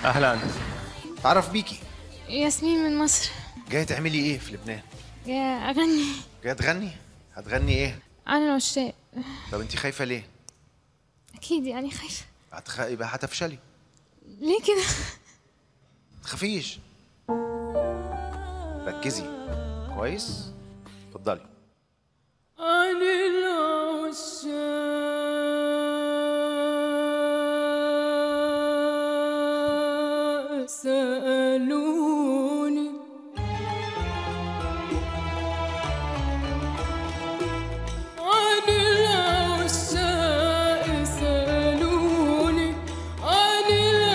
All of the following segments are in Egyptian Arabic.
اهلا تعرف بيكي ياسمين من مصر جايه تعملي ايه في لبنان يا أغني جايه تغني هتغني ايه أنا العشاق طب انت خايفه ليه أكيد يعني خايفة هتخ... يبقى هتفشلي ليه كده؟ تخافيش ركزي كويس اتفضلي عن العشاق سألوني عن العشاق سألوني عن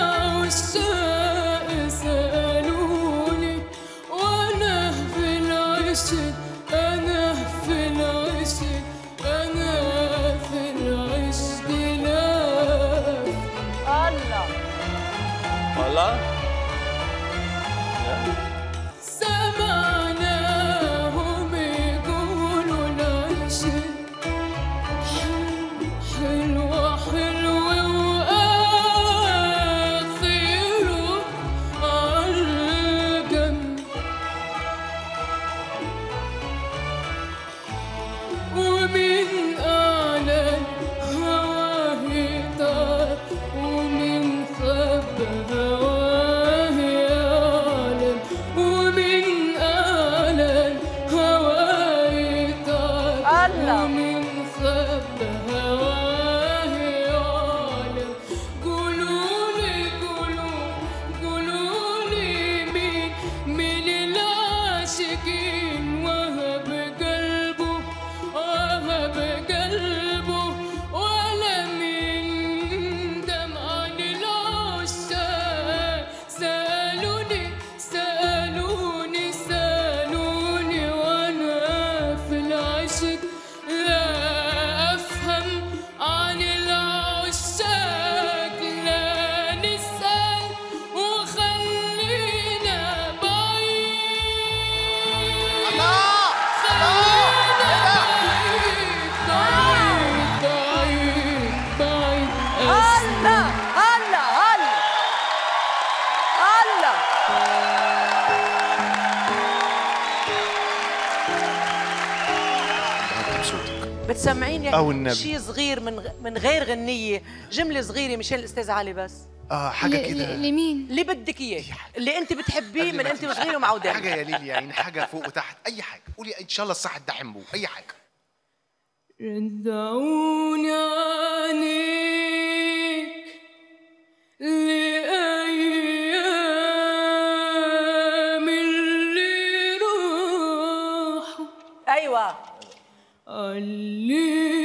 العشاق سألوني وأنا في العشق أنا في العشق أنا في العشق لا والله سمعناهم يقولوا العشق حلوة حلوة وآخره عالجنب ومن أعلى هواه طار ومن خب هواه يعلم ومن أعلى هواه طار ومن خب هواه يعلم قولولي قولوا قولولي مين من العاشقين وهب قلبه وهب قلبه ولا من دمع العشاق سألوني سألوني سألوني وأنا في العشق لا أفهم عن العشاق لا نسأل وخلينا بعيد خلينا بعيد بعيد بعيد هلا هلا هلا هلا هاتي بصوتك بتسمعيني أو النبي. شيء صغير من غ- من غير غنية جملة صغيرة مشان الأستاذ علي بس اه حاجه ل- كده ل- لمين؟ اللي بدك إياه اللي أنت بتحبيه قبل من ما أنت تمشي. وصغير ومعودة حاجه يا ليلي يعني حاجه فوق وتحت اي حاجه قولي ان شاء الله الصح الدحم بو اي حاجه رجعوني عنيك لأيام اللي راحوا أيوة اللي